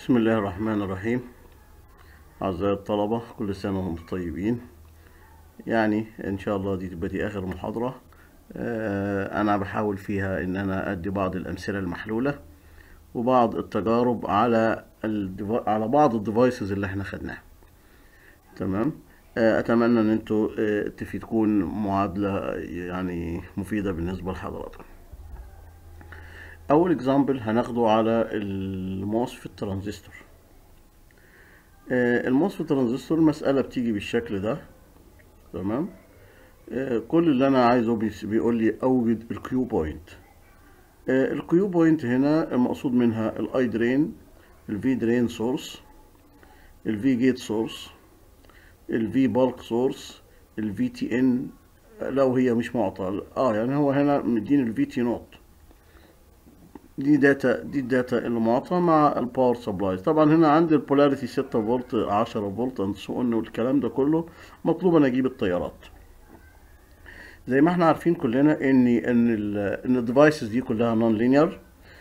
بسم الله الرحمن الرحيم أعزائي الطلبة كل سنة وانتم طيبين يعني إن شاء الله دي تبقى دي آخر محاضرة آه، أنا بحاول فيها إن أنا أدي بعض الأمثلة المحلولة وبعض التجارب على الديفا... على بعض الديفايسز اللي احنا خدناها تمام آه، أتمنى إن انتوا آه، تفي تكون معادلة يعني مفيدة بالنسبة لحضراتكم أول اكزامبل هناخده على الموسفيت ترانزستور آه، الموسفيت ترانزستور المسألة بتيجي بالشكل ده تمام آه، كل اللي أنا عايزه بيس- بيقول لي أوجد الكيو بوينت الكيو بوينت هنا المقصود منها الاي درين الفي درين سورس الفي جيت سورس الفي بالك سورس الفي تي ان لو هي مش معطى اه يعني هو هنا مديني الفي تي نوت دي داتا دي الداتا اللي معطى مع الباور سبلايز طبعا هنا عندي البولاريتي 6 فولت 10 فولت اند سو والكلام ده كله مطلوب انا اجيب التيارات زي ما احنا عارفين كلنا ان ان ال ان الديفايسز دي كلها نون لينير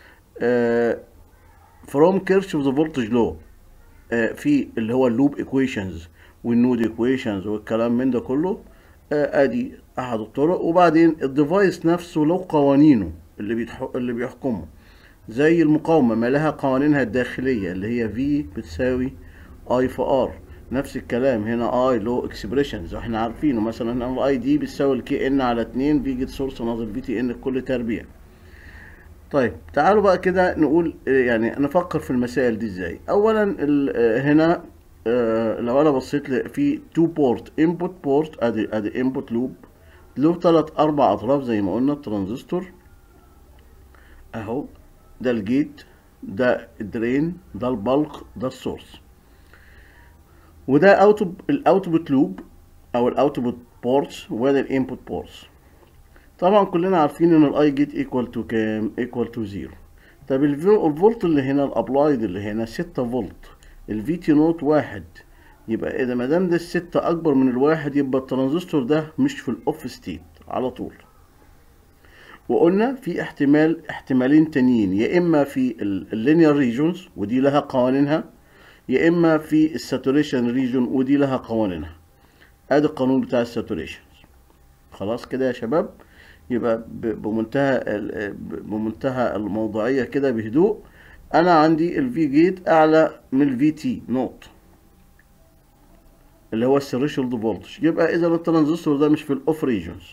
فروم كيرشوفز فولتج لو في اللي هو اللوب ايكويشنز والنود ايكويشنز والكلام من ده كله آه، ادي احد الطرق وبعدين الديفايس نفسه له قوانينه اللي بيتح... اللي بيحكمه زي المقاومة ما لها قوانينها الداخلية اللي هي V بتساوي I في R نفس الكلام هنا I له اكسبريشنز احنا عارفينه مثلا هنا الاي دي بتساوي الكي ان على 2 في جيت سورس ناقص في تي ان كل تربيع طيب تعالوا بقى كده نقول آه، يعني نفكر في المسائل دي ازاي اولا ال- آه، هنا آه، لو انا بصيت ل- في تو بورت انبوت بورت ادي ادي انبوت لوب له ثلاث اربع اطراف زي ما قلنا الترانزستور اهو ده الجيت ده الدرين ده البلق ده السورس وده اوت الاوتبوت لوب او الاوتبوت بورتس وده الانبوت بورتس طبعا كلنا عارفين ان الاي جيت ايكوال تو كام ايكوال تو زيرو طب الفو- الفولت اللي هنا الابلايد اللي هنا 6 فولت الفي تي نوت واحد يبقى اذا ما دام ده الستة اكبر من الواحد يبقى الترانزستور ده مش في الاوف ستيت على طول وقلنا في احتمال احتمالين تانيين يا اما في اللينير ريجونز ودي لها قوانينها يا اما في الساتوريشن ريجون ودي لها قوانينها ادي القانون بتاع الساتوريشن خلاص كده يا شباب يبقى ب- بمنتهى ال- ب- بمنتهى الموضوعية كده بهدوء انا عندي الفي جيت اعلى من الفي تي نوت اللي هو الثريشولد فولتج يبقى اذا الترانزستور ده مش في الاوف ريجونز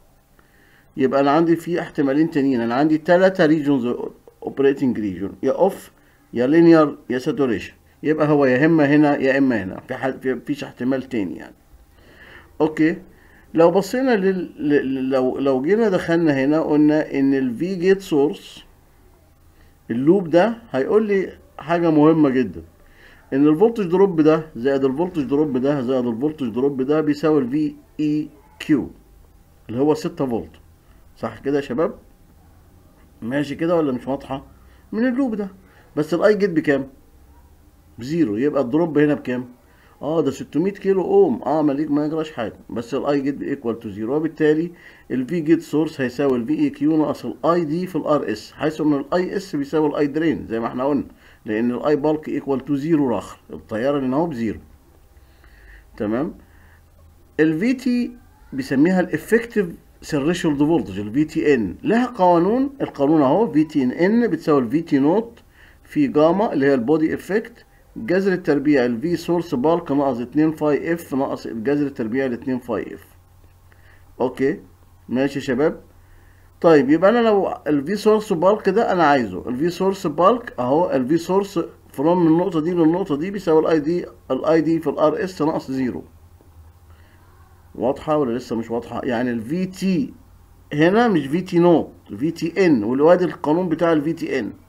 يبقى انا عندي في احتمالين تانيين انا عندي ثلاثة ريجونز اوبريتنج ريجون يا اوف يا لينير يا ساتوريشن يبقى هو يا اما هنا يا اما هنا في حال في فيش احتمال تاني يعني اوكي لو بصينا لل... ل- لو لو جينا دخلنا هنا قلنا ان الفي جيت سورس اللوب ده هيقول لي حاجة مهمة جدا ان الفولتج دروب ده زائد الفولتج دروب ده زائد الفولتج دروب ده بيساوي الفي اي كيو اللي هو 6 فولت صح كده يا شباب ماشي كده ولا مش واضحة من اللوب ده بس الاي جيت بكام بزيرو يبقى الدروب هنا بكام اه ده 600 كيلو اوم اه مالك ما يجراش حاجه بس الاي جيت ايكوال تو زيرو وبالتالي الفي جيت سورس هيساوي الفي اي كيو ناقص الاي دي في الار اس حيث ان الاي اس بيساوي الاي درين زي ما احنا قلنا لان الاي بالك ايكوال تو زيرو رخر التيار اللي هنا هو بزيرو تمام الفي تي بيسميها الافكتيف ثريشولد فولتج الفي تي ان لها قانون القانون اهو في تي ان ان بتساوي الفي تي نوت في جاما اللي هي البودي افكت جذر التربيع الفي سورس بالك ناقص 2 فاي اف ناقص الجذر التربيع ل 2 فاي اف اوكي ماشي يا شباب طيب يبقى انا لو الفي سورس بالك ده انا عايزه الفي سورس بالك اهو الفي سورس فروم من النقطه دي للنقطه دي بيساوي الاي دي الاي دي في الار اس ناقص زيرو واضحه ولا لسه مش واضحه يعني الفي تي هنا مش في تي نوت في تي ان والوادي القانون بتاع الفي تي ان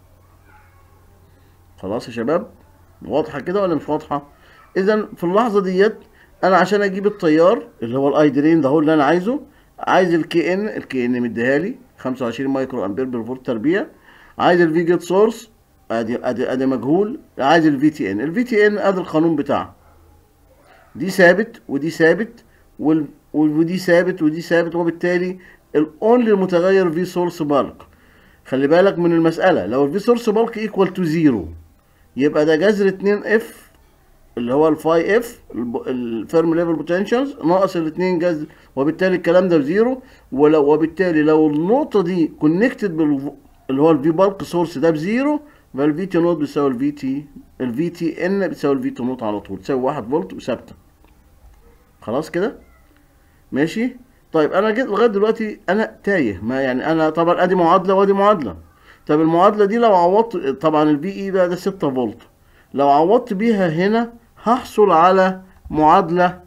خلاص يا شباب واضحه كده ولا مش واضحه اذا في اللحظه ديت انا عشان اجيب التيار اللي هو الاي درين ده هو اللي انا عايزه عايز الكي ان الكي ان مديها لي 25 مايكرو امبير بالفولت تربيع عايز الفي جيت سورس ادي ادي ادي مجهول عايز الفي تي ان الفي تي ان ادي القانون بتاعها دي ثابت ودي ثابت وال... ودي ثابت ودي ثابت وبالتالي الاونلي المتغير في سورس بالك خلي بالك من المسألة لو الفي سورس بالك ايكوال تو زيرو يبقى ده جذر 2 اف اللي هو الفاي اف الفيرم ليفل بوتنشالز ناقص الاثنين جذر وبالتالي الكلام ده بزيرو ولو وبالتالي لو النقطه دي كونكتد بال اللي هو الفي بالك سورس ده بزيرو فالفي تي نوت بيساوي الفي تي الفي تي ان بتساوي الفي تي نوت على طول تساوي 1 فولت وثابته خلاص كده ماشي طيب انا جيت لغايه دلوقتي انا تايه ما يعني انا طبعا ادي معادله وادي معادله طب المعادله دي لو عوضت طبعا الفي اي ده ده 6 فولت لو عوضت بيها هنا هحصل على معادله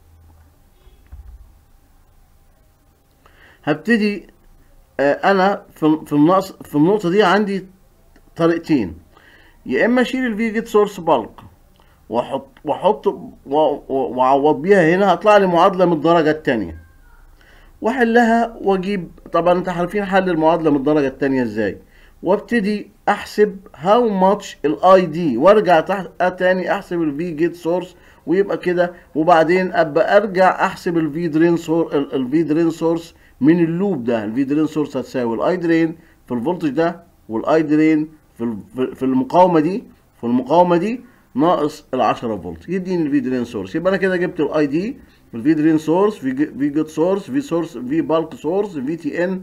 هبتدي آه، انا في في النقص في النقطه دي عندي طريقتين يا اما اشيل الفي جيت سورس بالك واحط واحط و- و- واعوض بيها هنا هطلع لي معادله من الدرجه الثانيه واحلها واجيب طبعا انت عارفين حل المعادله من الدرجه الثانيه ازاي وابتدي احسب هاو ماتش الاي دي وارجع تحت تاني احسب الفي جيت سورس ويبقى كده وبعدين ابقى ارجع احسب الفي درين سور الفي درين سورس من اللوب ده الفي درين سورس هتساوي الاي درين في الفولتج ده والاي درين في ال- في- في المقاومه دي في المقاومه دي ناقص ال 10 فولت يديني الفي درين سورس يبقى انا كده جبت الاي دي الفي درين سورس في في جيت سورس في سورس في بالك سورس في تي ان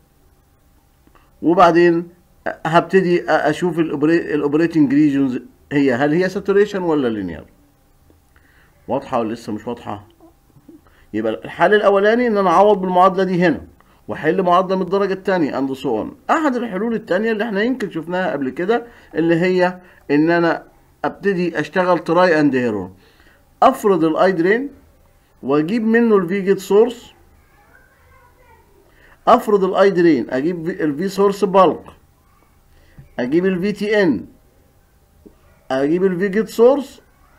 وبعدين هبتدي اشوف الاوبريتنج ريجونز هي هل هي ساتوريشن ولا لينير واضحه ولا لسه مش واضحه يبقى الحل الاولاني ان انا اعوض بالمعادله دي هنا واحل معادله من الدرجه الثانيه اند سو اون احد الحلول الثانيه اللي احنا يمكن شفناها قبل كده اللي هي ان انا ابتدي اشتغل تراي اند ايرور افرض الاي درين واجيب منه الفي جيت سورس افرض الاي درين اجيب الفي سورس بالك اجيب الفي تي ان اجيب الفي جيت سورس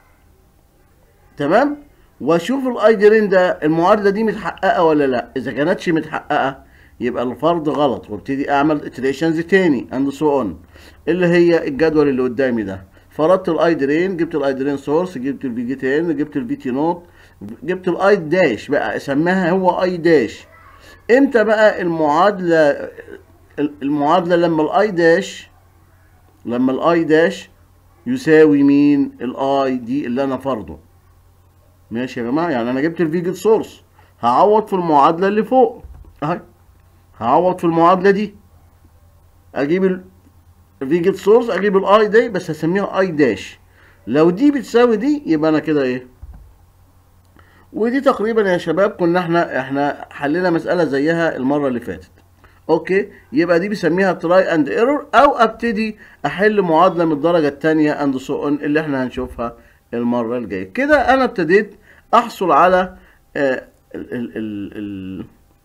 تمام واشوف الاي درين ده المعادله دي متحققه ولا لا اذا كانتش متحققه يبقى الفرض غلط وابتدي اعمل اتريشنز تاني اند سو اون اللي هي الجدول اللي قدامي ده فرضت الاي درين جبت الاي درين سورس جبت الفي جي تي ان جبت الفي تي نوت جبت الاي داش بقى اسميها هو اي داش امتى بقى المعادله المعادله لما الاي داش لما الاي داش يساوي مين الاي دي اللي انا فرضه ماشي يا جماعه يعني انا جبت الفي جيت سورس هعوض في المعادله اللي فوق اهي هعوض في المعادله دي اجيب الفي جيت سورس اجيب الاي دي بس هسميها اي داش لو دي بتساوي دي يبقى انا كده ايه ودي تقريبا يا شباب كنا احنا احنا حلينا مساله زيها المره اللي فاتت اوكي يبقى دي بسميها تراي اند ايرور او ابتدي احل معادله من الدرجه الثانيه اند سو اون اللي احنا هنشوفها المره الجايه كده انا ابتديت احصل على آه ال ال ال ال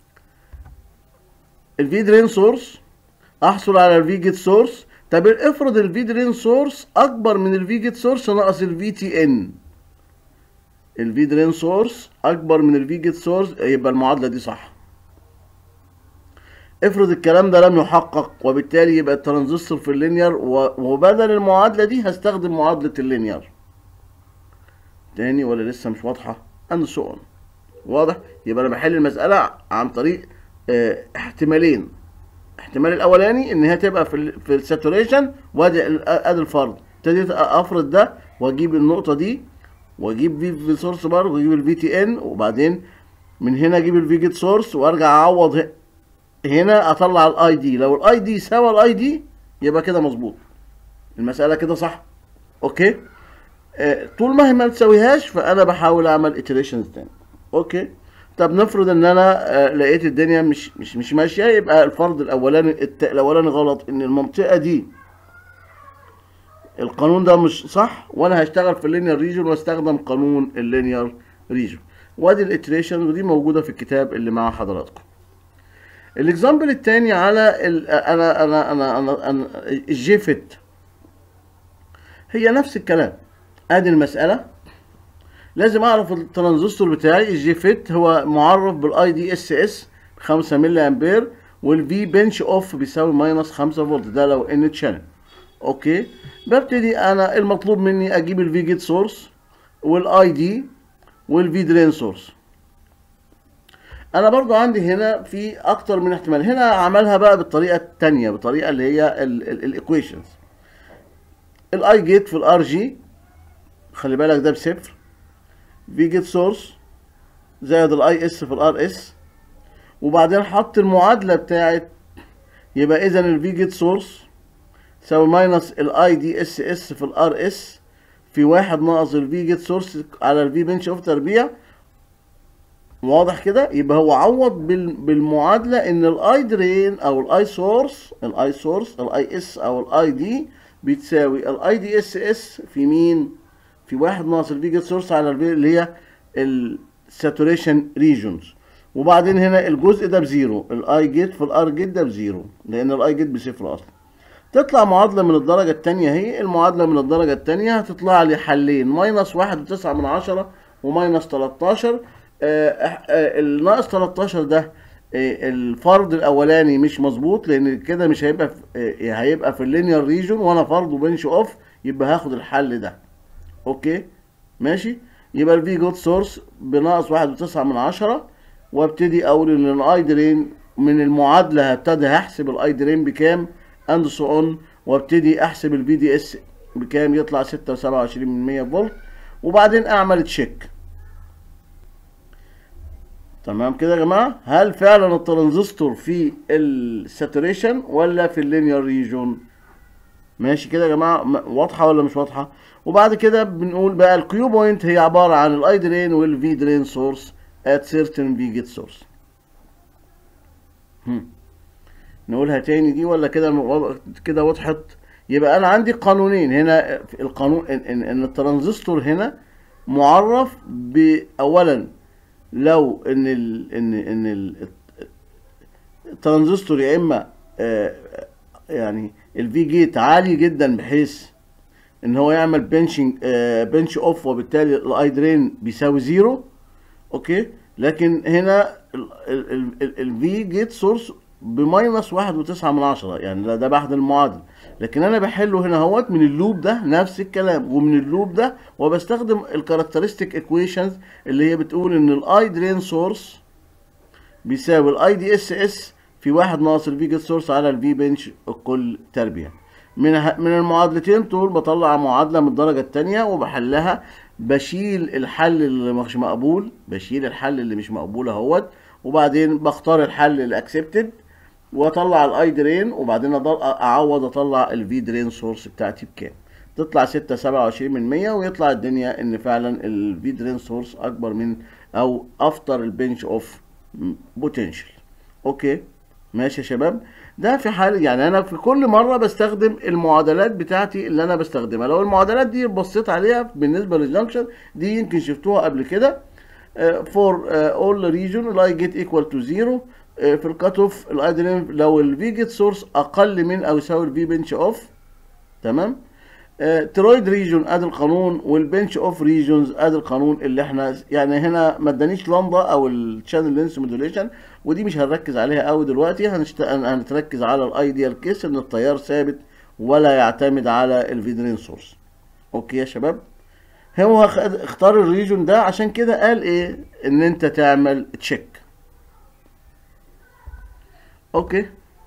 الفي درين سورس احصل على الفي جيت سورس طب افرض الفي درين سورس اكبر من الفي جيت سورس ناقص الفي تي ان الفي درين سورس اكبر من الفي جيت سورس يبقى المعادله دي صح افرض الكلام ده لم يحقق وبالتالي يبقى الترانزستور في اللينير وبدل المعادله دي هستخدم معادله اللينير تاني ولا لسه مش واضحه اند سو اون واضح يبقى انا بحل المساله عن طريق اه احتمالين الاحتمال الاولاني ان هي تبقى في ال في الساتوريشن وادي ادي الفرض ابتديت افرض ده واجيب النقطه دي واجيب في في سورس بار واجيب الفي تي ان وبعدين من هنا اجيب الفي جيت سورس وارجع اعوض هنا اطلع الاي دي لو الاي دي سوى الاي دي يبقى كده مظبوط المساله كده صح اوكي آه طول ما هي ما تساويهاش فانا بحاول اعمل اتريشنز تاني اوكي طب نفرض ان انا آه لقيت الدنيا مش مش مش ماشيه يبقى الفرض الاولاني الت... الاولاني غلط ان المنطقه دي القانون ده مش صح وانا هشتغل في اللينير ريجن واستخدم قانون اللينير ريجن وادي الاتريشن ودي موجوده في الكتاب اللي مع حضراتكم الاكزامبل الثاني على ال انا انا انا انا, أنا الجي فيت هي نفس الكلام ادي المساله لازم اعرف الترانزستور بتاعي الجي فيت هو معرف بالاي دي اس اس 5 ملي امبير والفي بنش اوف بيساوي ماينس 5 فولت ده لو ان تشانل اوكي ببتدي انا المطلوب مني اجيب الفي جيت سورس والاي دي والفي درين سورس انا برضو عندي هنا في اكتر من احتمال هنا عملها بقى بالطريقه الثانيه بالطريقه اللي هي الايكويشنز الاي جيت في الار جي خلي بالك ده بصفر في جيت سورس زائد الاي اس في الار اس وبعدين حط المعادله بتاعت يبقى اذا الفي جيت سورس تساوي ماينس الاي دي اس اس في الار اس في واحد ناقص الفي جيت سورس على الفي بنش اوف تربيع واضح كده يبقى هو عوض بال- بالمعادله ان الاي درين او الاي سورس الاي سورس الاي اس او الاي دي بتساوي الاي دي اس اس في مين في واحد ناقص الفي جيت سورس على الفي اللي هي الساتوريشن ريجونز وبعدين هنا الجزء ده بزيرو الاي جيت في الار جيت ده بزيرو لان الاي جيت بصفر اصلا تطلع معادلة من الدرجة التانية هي المعادلة من الدرجة التانية هتطلع لي حلين ماينس واحد وتسعة من عشرة وماينس تلاتاشر الناقص تلاتاشر ده آه، الفرض الأولاني مش مظبوط لأن كده مش هيبقى في آه، هيبقى في اللينير ريجون وأنا فرضه بنش أوف يبقى هاخد الحل ده أوكي ماشي يبقى الفي جود سورس بناقص واحد وتسعة من عشرة وابتدي أقول إن الأي درين من المعادلة هبتدي هحسب الأي درين بكام اند سو اون وابتدي احسب الفي دي اس بكام يطلع 6.27% فولت وبعدين اعمل تشيك تمام كده يا جماعه هل فعلا الترانزستور في الساتوريشن ولا في اللينير ريجون ماشي كده يا جماعه م- واضحه ولا مش واضحه وبعد كده بنقول بقى الكيو بوينت هي عباره عن الاي درين والفي درين سورس at certain v gate source هم. نقولها تاني دي ولا كده الم- كده وضحت يبقى انا عندي قانونين هنا في القانون ان, إن, إن الترانزستور هنا معرف باولا لو ان ال ان ان ال الترانزستور يا اما آه، يعني الفي جيت عالي جدا بحيث ان هو يعمل بنشنج بنش اوف وبالتالي الاي درين بيساوي زيرو اوكي لكن هنا الفي جيت سورس بماينس واحد وتسعة من عشرة يعني ده, ده بحد المعادلة لكن انا بحله هنا اهوت من اللوب ده نفس الكلام ومن اللوب ده وبستخدم الكاركترستيك ايكويشنز اللي هي بتقول ان الاي درين سورس بيساوي الاي دي اس اس في واحد ناقص الفي جيت سورس على الفي بنش الكل تربيع من ه- من المعادلتين دول بطلع معادله من الدرجه الثانيه وبحلها بشيل الحل اللي مش مقبول بشيل الحل اللي مش مقبول اهوت وبعدين بختار الحل الاكسبتد واطلع الاي درين وبعدين أضل- اعوض اطلع الفي درين سورس بتاعتي بكام تطلع 6 27 من 100 ويطلع الدنيا ان فعلا الفي درين سورس اكبر من او افتر البنش اوف بوتنشال اوكي ماشي يا شباب ده في حال يعني انا في كل مره بستخدم المعادلات بتاعتي اللي انا بستخدمها لو المعادلات دي بصيت عليها بالنسبه للجنكشن دي يمكن شفتوها قبل كده فور اول ريجون الاي جيت ايكوال تو زيرو في الكات اوف الاي لو الفي جيت سورس اقل من او يساوي الفي بنش اوف تمام ترويد ريجون ادي القانون والبنش اوف ريجونز ادي القانون اللي احنا يعني هنا ما ادانيش لمبه او الشانل لينس مودوليشن ودي مش هنركز عليها قوي دلوقتي هنشت... هنتركز على الايديال كيس ان التيار ثابت ولا يعتمد على الفيدرين سورس اوكي يا شباب هو خد- اختار الريجون ده عشان كده قال ايه ان انت تعمل تشيك اوكي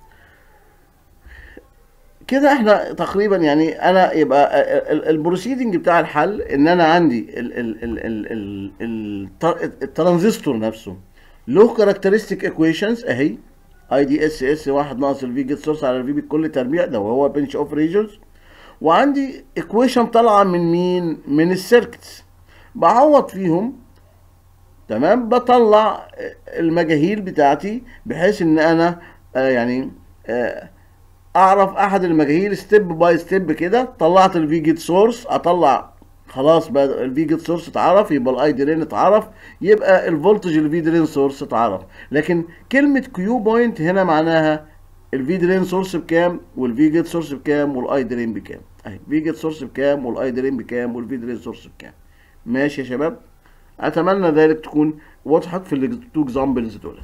كده احنا تقريبا يعني انا يبقى ال- ال- البروسيدنج بتاع الحل ان انا عندي ال ال ال ال ال ال الترانزستور نفسه له كاركترستيك ايكويشنز اهي اي دي اس اس واحد ناقص الفي جيت سورس على الفي بكل تربيع ده وهو بنش اوف ريجنز وعندي ايكويشن طالعه من مين من السيركتس بعوض فيهم تمام بطلع المجاهيل بتاعتي بحيث ان انا آه يعني آه اعرف احد المجاهيل ستيب باي ستيب كده طلعت الفي جيت سورس اطلع خلاص بقى الفي جيت سورس اتعرف يبقى الاي درين اتعرف يبقى الفولتج الفي درين سورس اتعرف لكن كلمه كيو بوينت هنا معناها الفي درين سورس بكام والفي جيت سورس بكام والاي درين بكام اهي في جيت سورس بكام والاي درين بكام والفي درين سورس بكام ماشي يا شباب اتمنى ذلك تكون وضحت في التو اكزامبلز دولت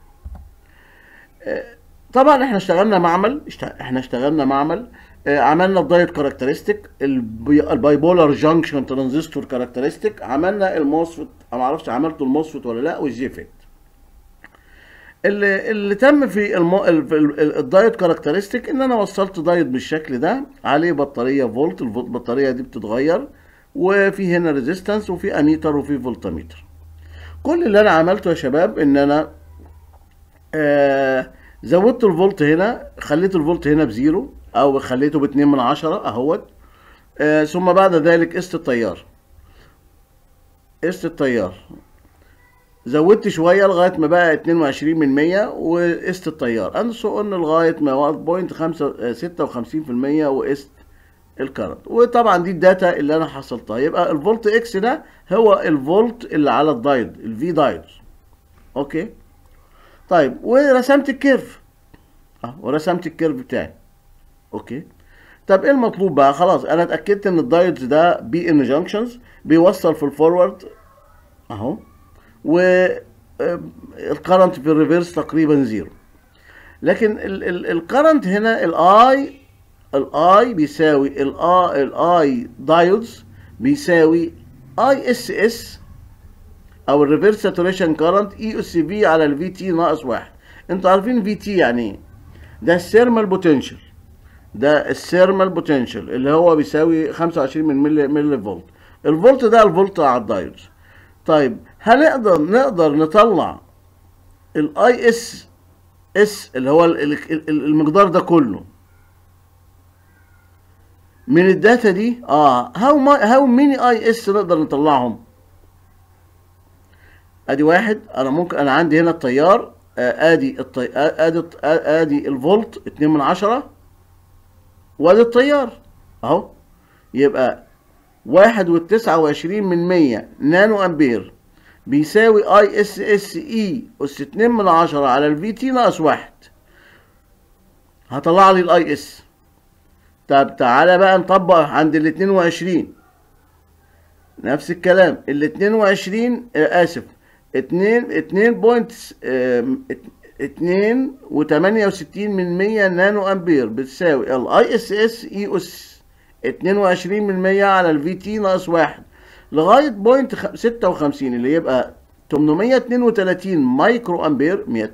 آه، طبعا احنا اشتغلنا معمل اشت... احنا اشتغلنا معمل اه عملنا الدايت كاركترستيك الباي بولار جانكشن ترانزستور كاركترستيك عملنا الموسفت ما اعرفش عملته الموسفت ولا لا والجيفت اللي, اللي تم في المو... ال- ال- الدايت كاركترستيك ان انا وصلت دايت بالشكل ده عليه بطاريه فولت الفولت- البطاريه دي بتتغير وفي هنا ريزيستنس وفي اميتر وفي فولتميتر كل اللي انا عملته يا شباب ان انا آه زودت الفولت هنا خليت الفولت هنا بزيرو او خليته باتنين من عشرة اهوت آه ثم بعد ذلك قست التيار قست التيار زودت شوية لغاية ما بقى 22 من 100 وقست التيار انا سو قلنا لغاية ما هو بوينت 56% وقست الكرنت وطبعا دي الداتا اللي انا حصلتها يبقى الفولت اكس ده هو الفولت اللي على الدايد الفي دايد اوكي طيب ورسمت الكيرف اه ورسمت الكيرف بتاعي اوكي طب ايه المطلوب بقى خلاص انا اتاكدت ان الدايودز ده بي ان جانكشنز بيوصل في الفورورد اهو و الكرنت في الريفيرس تقريبا زيرو لكن الكرنت هنا الاي الاي بيساوي الاي الاي دايودز بيساوي اي اس اس او الريفيرس ساتوريشن كارنت اي اس في على الفي تي ناقص واحد انتوا عارفين في تي يعني ايه ده الثيرمال بوتنشال ده الثيرمال بوتنشال اللي هو بيساوي 25 من ملي ملي فولت الفولت ده الفولت على الدايودز طيب هنقدر نقدر نطلع الاي اس اس اللي هو ال- ال- ال- المقدار ده كله من الداتا دي اه هاو ما هاو ميني اي اس نقدر نطلعهم ادي واحد انا ممكن انا عندي هنا التيار آه ادي الطي... آه ادي الط- آه ادي الفولت 2 من عشرة وادي التيار اهو يبقى واحد والتسعة وعشرين من مية نانو امبير بيساوي اي اس اس اي اس اتنين من عشرة على الفي تي ناقص واحد هطلع لي الاي اس طب تعالى بقى نطبق عند ال 22 نفس الكلام ال 22 آه، اسف 2 2 بوينت 2 و68 من 100 نانو امبير بتساوي الاي اس اس اي اس 22 من 100 على الفي تي ناقص 1 لغايه بوينت 56 اللي يبقى 832 مايكرو امبير 100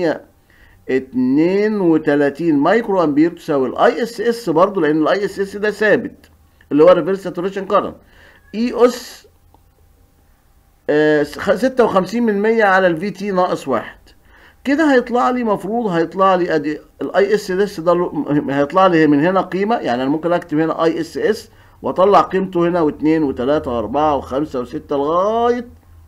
832 مايكرو امبير تساوي الاي اس اس برضه لان الاي اس اس ده ثابت اللي هو ريفرس ساتوريشن كارنت اي اس 56 من 100 على الفي تي ناقص 1 كده هيطلع لي مفروض هيطلع لي ادي الاي اس اس ده له- هيطلع لي من هنا قيمه يعني انا ممكن اكتب هنا اي اس اس واطلع قيمته هنا واثنين وثلاثة واربعة وخمسة وستة لغاية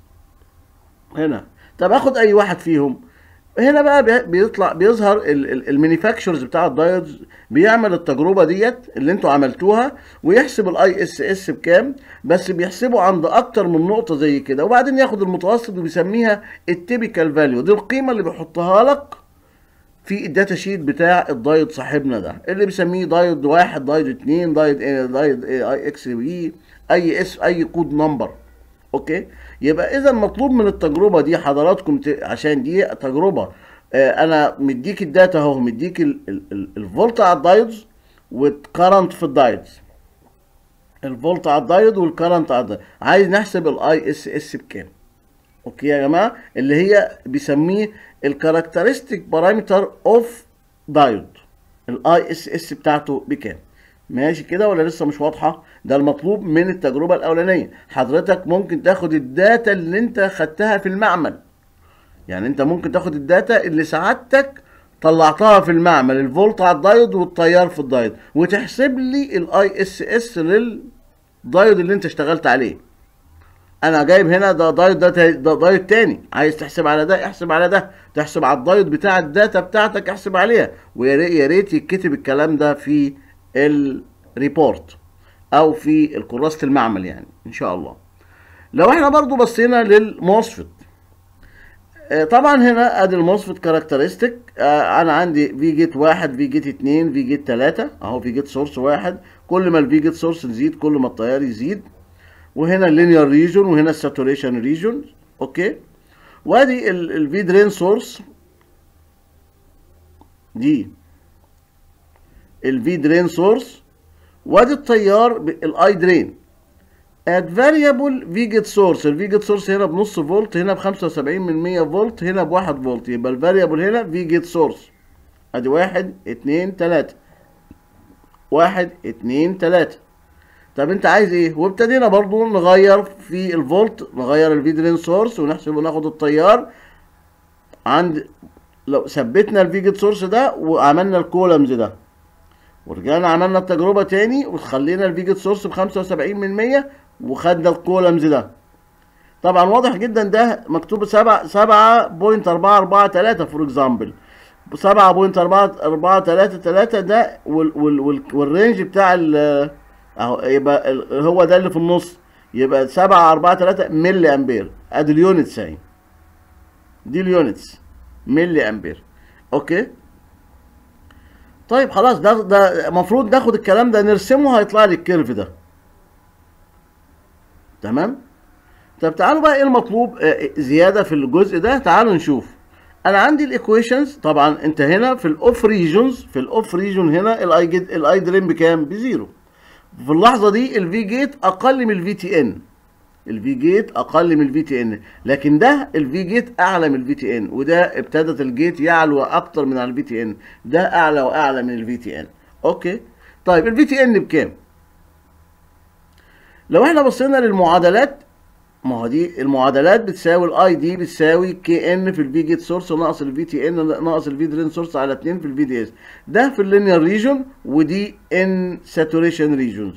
هنا طب اخد اي واحد فيهم هنا بقى بي- بيطلع بيظهر المانيفاكتشرز بتاع الدايودز بيعمل التجربه ديت اللي انتوا عملتوها ويحسب الاي اس اس بكام بس بيحسبه عند اكتر من نقطه زي كده وبعدين ياخد المتوسط وبيسميها التيبيكال فاليو دي القيمه اللي بيحطها لك في الداتا شيت بتاع الدايود صاحبنا ده اللي بيسميه دايود واحد دايود اتنين دايود ايه دايود ايه اي اكس بي اي اس اي كود نمبر اوكي يبقى اذا مطلوب من التجربه دي حضراتكم ت... عشان دي تجربه آه انا مديك الداتا اهو مديك ال- ال- ال- الفولت على الدايودز والكرنت في الدايودز الفولت على الدايود والكرنت على الدايود عايز نحسب الاي اس اس بكام اوكي يا جماعه اللي هي بيسميه الكاركترستيك بارامتر اوف دايود الاي اس اس بتاعته بكام ماشي كده ولا لسه مش واضحه ده المطلوب من التجربه الاولانيه حضرتك ممكن تاخد الداتا اللي انت خدتها في المعمل يعني انت ممكن تاخد الداتا اللي سعادتك طلعتها في المعمل الفولت على الدايود والتيار في الدايود وتحسب لي الاي اس اس للدايود اللي انت اشتغلت عليه انا جايب هنا ده دايود ده, تا- ده دايود تاني عايز تحسب على ده احسب على ده تحسب على الدايود بتاع الداتا بتاعتك احسب عليها ويا ريت يا ريت يتكتب الكلام ده في الريبورت او في الكراسة المعمل يعني ان شاء الله لو احنا برضو بصينا للموسفت آه، طبعا هنا ادي الموسفت كاركترستيك انا عندي في جيت واحد في جيت اتنين في جيت تلاتة اهو في جيت سورس واحد كل ما الفي جيت سورس يزيد كل ما التيار يزيد وهنا اللينير ريجون وهنا الساتوريشن ريجون اوكي وادي الفي درين سورس دي الفي درين سورس وادي التيار الاي درين at variable في جيت سورس الفي جيت سورس هنا بنص فولت هنا ب 75 من 100 فولت هنا بواحد فولت يبقى الفاريبل هنا في جيت سورس ادي واحد اتنين تلاتة واحد اتنين تلاتة طب انت عايز ايه وابتدينا برضو نغير في الفولت نغير الفي درين سورس ونحسب وناخد التيار عند لو ثبتنا الفي جيت سورس ده وعملنا الكولمز ده ورجعنا عملنا التجربة تاني وخلينا الفي جيت سورس ب 75 من 100 وخدنا الكولمز ده طبعا واضح جدا ده مكتوب 7 7.443 فور اكزامبل 7.443 ده وال وال وال والرينج بتاع ال اهو يبقى ال- هو ده اللي في النص يبقى 743 ملي امبير ادي اليونتس اهي دي اليونتس ملي امبير اوكي طيب خلاص ده ده المفروض ناخد الكلام ده نرسمه هيطلع لي الكيرف ده تمام طب تعالوا بقى ايه المطلوب آه، زياده في الجزء ده تعالوا نشوف انا عندي الايكويشنز طبعا انت هنا في الاوف ريجونز في الاوف ريجون هنا الاي جيت الاي درين بكام بزيرو في اللحظه دي الفي جيت اقل من الفي تي ان الفي جيت اقل من الفي تي ان لكن ده الفي جيت اعلى من الفي تي ان وده ابتدت الجيت يعلو اكتر من على الفي تي ان ده اعلى واعلى من الفي تي ان اوكي طيب الفي تي ان بكام لو احنا بصينا للمعادلات ما هو دي المعادلات بتساوي الاي دي بتساوي كي ان في الفي جيت سورس ناقص الفي تي ان ناقص الفي درين سورس على 2 في الفي دي اس ده في اللينير ريجون ودي ان ساتوريشن ريجونز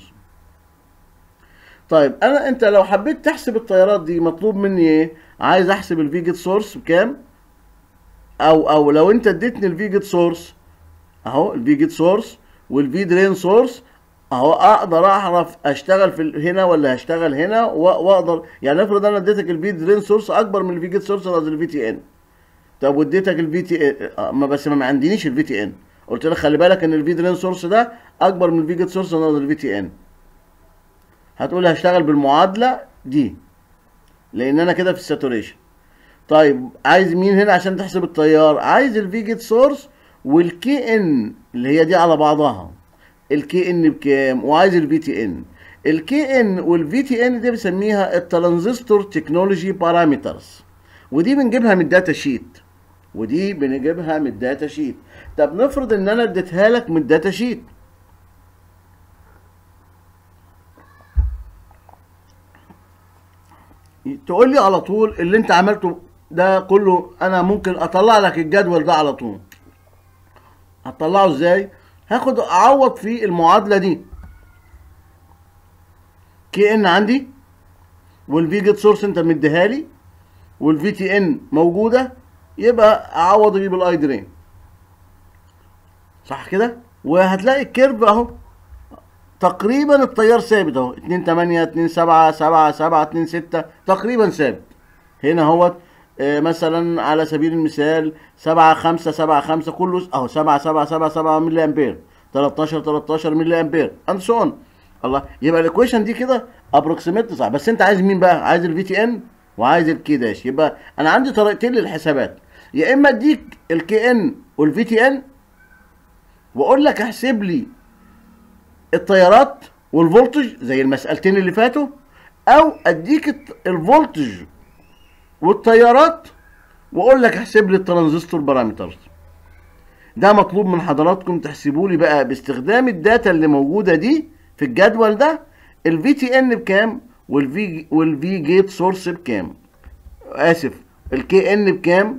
طيب انا انت لو حبيت تحسب التيارات دي مطلوب مني ايه عايز احسب الفي جيت سورس بكام او او لو انت اديتني الفي جيت سورس اهو الفي جيت سورس والفي درين سورس اهو اقدر اعرف اشتغل في ال- هنا ولا هشتغل هنا و- واقدر يعني افرض انا اديتك الفي درين سورس اكبر من الفي جيت سورس ناقص الفي تي ان طب واديتك الفي تي ما بس ما عنديش الفي تي ان قلت لك خلي بالك ان الفي درين سورس ده اكبر من الفي جيت سورس ناقص الفي تي ان هتقول هشتغل بالمعادله دي لان انا كده في الساتوريشن طيب عايز مين هنا عشان تحسب التيار عايز الفي جيت سورس والكي ان اللي هي دي على بعضها الكي ان بكام وعايز الفي تي ان الكي ان والفي تي ان دي بنسميها الترانزستور تكنولوجي بارامترز ودي بنجيبها من الداتا شيت ودي بنجيبها من الداتا شيت طب نفرض ان انا اديتها لك من الداتا شيت تقول لي على طول اللي انت عملته ده كله انا ممكن اطلع لك الجدول ده على طول هتطلعه ازاي هاخد اعوض في المعادله دي كي ان عندي والفي جيت سورس انت مديها لي والفي تي ان موجوده يبقى اعوض اجيب الاي درين صح كده وهتلاقي الكيرف اهو تقريبا التيار ثابت اهو 2 8 2 7 7 7 2 6 تقريبا ثابت هنا اهوت آه، مثلا على سبيل المثال 7 5 7 5 كله اهو 7 7 7 7 ملي امبير 13 13 ملي امبير اند سو اون الله يبقى الايكويشن دي كده ابروكسيميت صح بس انت عايز مين بقى عايز الفي تي ان وعايز الكي داش يبقى انا عندي طريقتين للحسابات يا اما اديك الكي ان والفي تي ان واقول لك احسب لي التيارات والفولتج زي المسألتين اللي فاتوا او اديك الت- الفولتج والتيارات واقول لك احسب لي الترانزستور بارامترز ده مطلوب من حضراتكم تحسبوا لي بقى باستخدام الداتا اللي موجوده دي في الجدول ده الفي تي ان بكام والفي والفي جيت سورس بكام اسف الكي ان بكام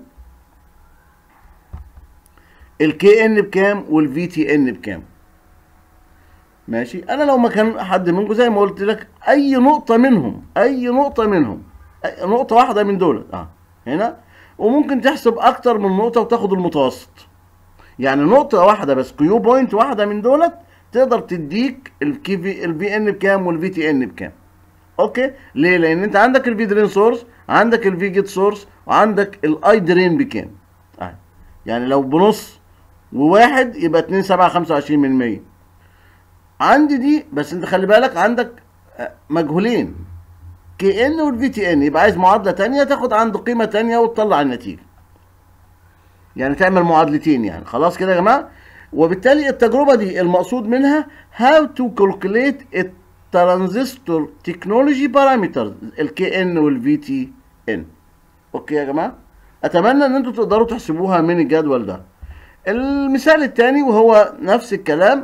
الكي ان بكام والفي تي ان بكام ماشي انا لو مكان حد منكم زي ما قلت لك اي نقطه منهم اي نقطه منهم أي نقطه واحده من دول اه هنا وممكن تحسب اكتر من نقطه وتاخد المتوسط يعني نقطه واحده بس كيو بوينت واحده من دولت تقدر تديك الكي في الفي ان بكام والفي تي ان بكام اوكي ليه لان انت عندك الفي درين سورس عندك الفي جيت سورس وعندك الاي درين بكام آه. يعني لو بنص وواحد يبقى 2 7 25 من 100 عندي دي بس انت خلي بالك عندك آه، مجهولين كي ان والفي تي ان يبقى عايز معادله تانية تاخد عنده قيمه تانية وتطلع النتيجه يعني تعمل معادلتين يعني خلاص كده يا جماعه وبالتالي التجربه دي المقصود منها how to calculate ترانزستور تكنولوجي بارامترز الكي ان والفي تي ان اوكي يا جماعه اتمنى ان انتوا تقدروا تحسبوها من الجدول ده المثال الثاني وهو نفس الكلام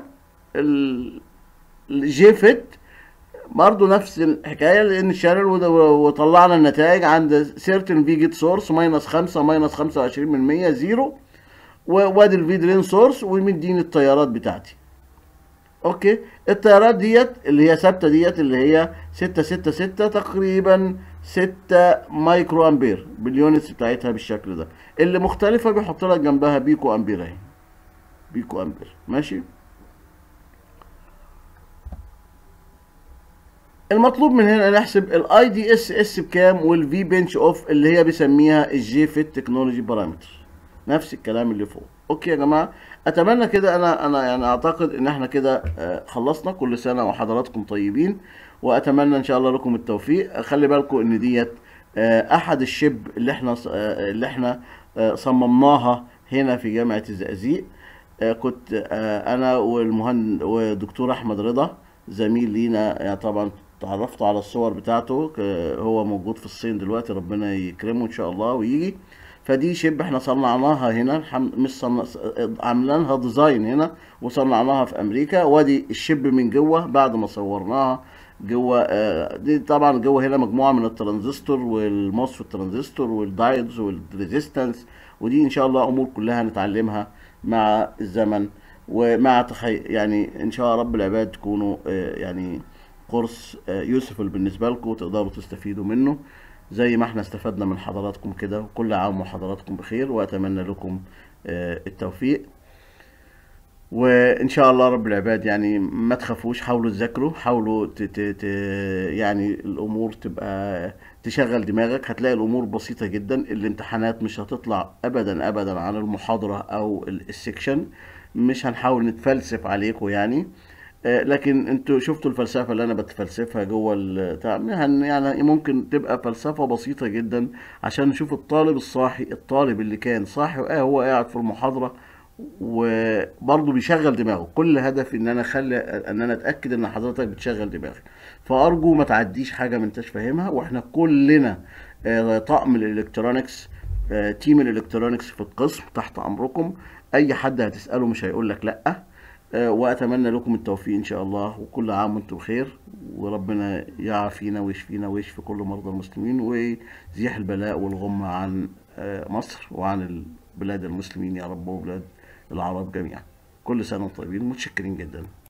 الجي فيت برضه نفس الحكايه لان شارل وطلعنا النتائج عند سيرتن في جيت سورس ماينس 5 ماينس 25% زيرو وادي الفي درين سورس ومديني التيارات بتاعتي اوكي التيارات ديت اللي هي ثابته ديت اللي هي 666 تقريبا 6 مايكرو امبير باليونتس بتاعتها بالشكل ده اللي مختلفه بيحط لك جنبها بيكو امبير اهي بيكو امبير ماشي المطلوب من هنا نحسب الاي دي اس اس بكام والفي بنش اوف اللي هي بيسميها الجي فيت تكنولوجي بارامتر نفس الكلام اللي فوق اوكي يا جماعه اتمنى كده انا انا يعني اعتقد ان احنا كده خلصنا كل سنه وحضراتكم طيبين واتمنى ان شاء الله لكم التوفيق خلي بالكم ان ديت احد الشب اللي احنا اللي احنا صممناها هنا في جامعه الزقازيق كنت انا والمهندس والدكتور احمد رضا زميل لينا يعني طبعا تعرفت على الصور بتاعته هو موجود في الصين دلوقتي ربنا يكرمه ان شاء الله ويجي فدي شب احنا صنعناها هنا مش صنع... عاملينها ديزاين هنا وصنعناها في امريكا وادي الشب من جوه بعد ما صورناها جوه آه دي طبعا جوه هنا مجموعه من الترانزستور والموس والترانزستور والدايدز والريزيستنس ودي ان شاء الله امور كلها هنتعلمها مع الزمن ومع تخي... يعني ان شاء رب العباد تكونوا آه يعني قرص آه يوسفل بالنسبه لكم وتقدروا تستفيدوا منه زي ما احنا استفدنا من حضراتكم كده وكل عام وحضراتكم بخير واتمنى لكم التوفيق وان شاء الله رب العباد يعني ما تخافوش حاولوا تذاكروا حاولوا ت ت ت يعني الامور تبقى تشغل دماغك هتلاقي الامور بسيطه جدا الامتحانات مش هتطلع ابدا ابدا عن المحاضره او السكشن مش هنحاول نتفلسف عليكم يعني لكن انتوا شفتوا الفلسفه اللي انا بتفلسفها جوه البتاع يعني ممكن تبقى فلسفه بسيطه جدا عشان نشوف الطالب الصاحي الطالب اللي كان صاحي واه هو قاعد في المحاضره وبرضه بيشغل دماغه كل هدفي ان انا اخلي ان انا اتاكد ان حضرتك بتشغل دماغك فارجو ما تعديش حاجه ما انتش فاهمها واحنا كلنا طقم الالكترونكس تيم الالكترونكس في القسم تحت امركم اي حد هتساله مش هيقول لك لا واتمنى لكم التوفيق ان شاء الله وكل عام وانتم بخير وربنا يعافينا ويشفينا ويشفي كل مرضى المسلمين ويزيح البلاء والغمة عن مصر وعن بلاد المسلمين يا رب وبلاد العرب جميعا كل سنه وانتم طيبين متشكرين جدا